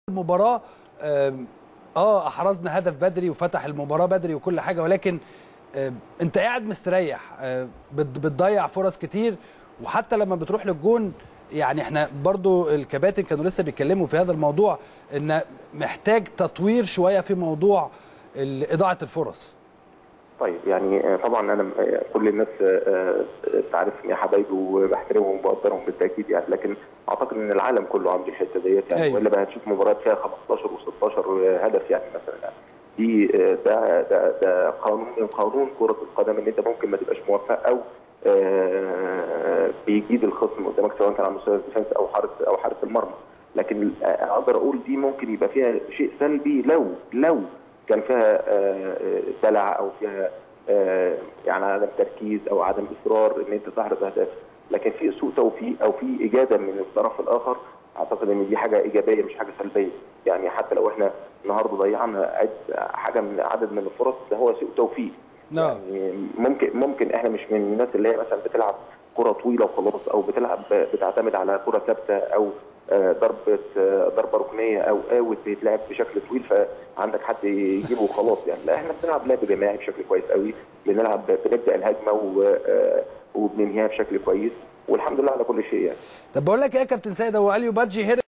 المباراه آم، اه احرزنا هدف بدري وفتح المباراه بدري وكل حاجه ولكن آم، انت قاعد مستريح آم، بت- بتضيع فرص كتير وحتى لما بتروح للجون يعني احنا برضو الكباتن كانوا لسه بيتكلموا في هذا الموضوع ان محتاج تطوير شويه في موضوع ال- اضاعه الفرص طيب يعني آه، طبعا انا آه، كل الناس آه، آه، تعرف اني حبايبي وبحترمهم وبقدرهم بالتاكيد يعني لكن اعتقد ان العالم كله عنده الحته ديت يعني أيوة. والا بقى هتشوف مباريات فيها 15 و16 هدف يعني مثلا يعني دي آه، ده ده ده قانون من قانون كره القدم ان انت ممكن ما تبقاش موفق او آه، بيجيد الخصم قدامك سواء كان على مستوى الديفنس او حارس او حارس المرمى لكن آه، اقدر اقول دي ممكن يبقى فيها شيء سلبي لو لو كان فيها آه، آه، دلع او فيها آه، يعني عدم تركيز او عدم اصرار ان انت تحرز اهداف لكن في سوء توفيق او في اجاده من الطرف الاخر اعتقد ان دي حاجه ايجابيه مش حاجه سلبيه يعني حتى لو احنا النهارده ضيعنا عد- حاجه من عدد من الفرص ده هو سوء توفيق نعم. يعني ممكن ممكن احنا مش من الناس اللي هي مثلا بتلعب كره طويله وخلاص او بتلعب بتعتمد على كره ثابته او آه، ضربه آه، ضربه ركنيه او اوت بيتلعب بشكل طويل فعندك حد يجيبه وخلاص يعني لا احنا بنلعب لعب جماعي بشكل كويس قوي بنلعب بنبدا الهجمه و- آه، وبننهيها بشكل كويس والحمد لله على كل شيء يعني طب بقول لك ايه يا كابتن سيد هو اليو بادجي هرب